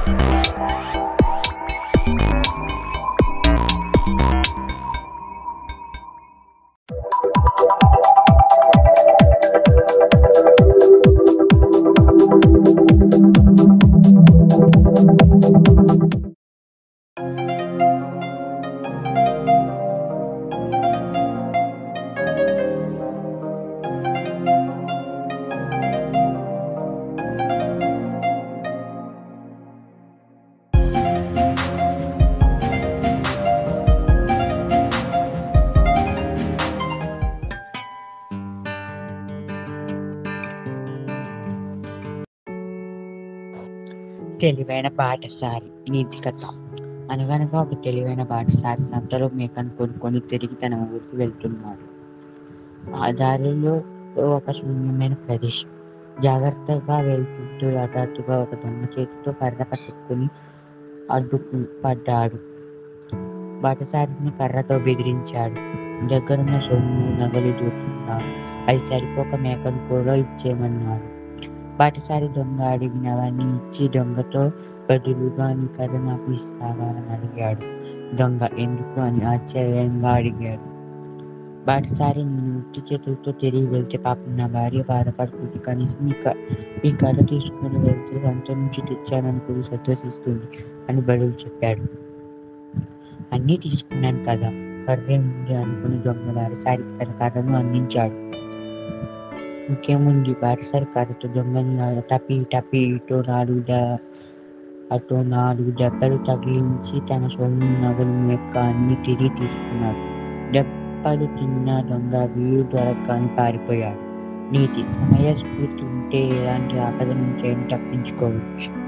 తెలివైన బాటసారి నీతి కథ అనగనగా ఒక తెలివైన బాటసారి సంతలో మేకను కొనుక్కొని తిరిగి తన ఊరికి వెళ్తున్నాడు ఆ దారిలో ఒక శూన్యమైన ప్రదేశం జాగ్రత్తగా వెళ్తుంటూ హఠాత్తుగా ఒక దొంగ చేతితో కర్ర పట్టుకుని అడ్డుకు పడ్డాడు బాటసారిని కర్రతో బెదిరించాడు దగ్గరున్న సొమ్ము నగలు దోచుకున్నాడు అది సరిపోక మేకను కూడా ఇచ్చేయమన్నాడు బాటసారి దొంగ అడిగినవన్నీ ఇచ్చి దొంగతో బదులుగా నీ కర్ర నాకు ఇస్తావా అని అడిగాడు దొంగ ఎందుకు అని ఆశ్చర్యంగా అడిగాడు బాటసారి నేను ఉట్టి చేతులతో తిరిగి వెళ్తే పాపం నా భార్య బాధపడుతుంది కనీసం ఈ క ఈ కర్ర తీసుకుని వెళ్తే సంత నుంచి తెచ్చానని కూడా సంతోషిస్తుంది అని బదులు చెప్పాడు అన్నీ తీసుకున్నాను కదా కర్రే ఉంది అనుకుని దొంగ బాటసారికి తన కర్రను అందించాడు ఇంకేముంది బాటసారి కర్రతో దొంగని టపి టపి ఇటో నాలుగు ద అటో నాలుగు దెబ్బలు తగిలించి తన సొమ్ము నగలు యొక్క అన్ని తిరిగి తీసుకున్నాడు దెబ్బలు తిన్న దొంగ వీరు దొరకని పారిపోయాడు నీతి సమయస్ఫూర్తి ఉంటే ఎలాంటి ఆపద నుంచి అయినా తప్పించుకోవచ్చు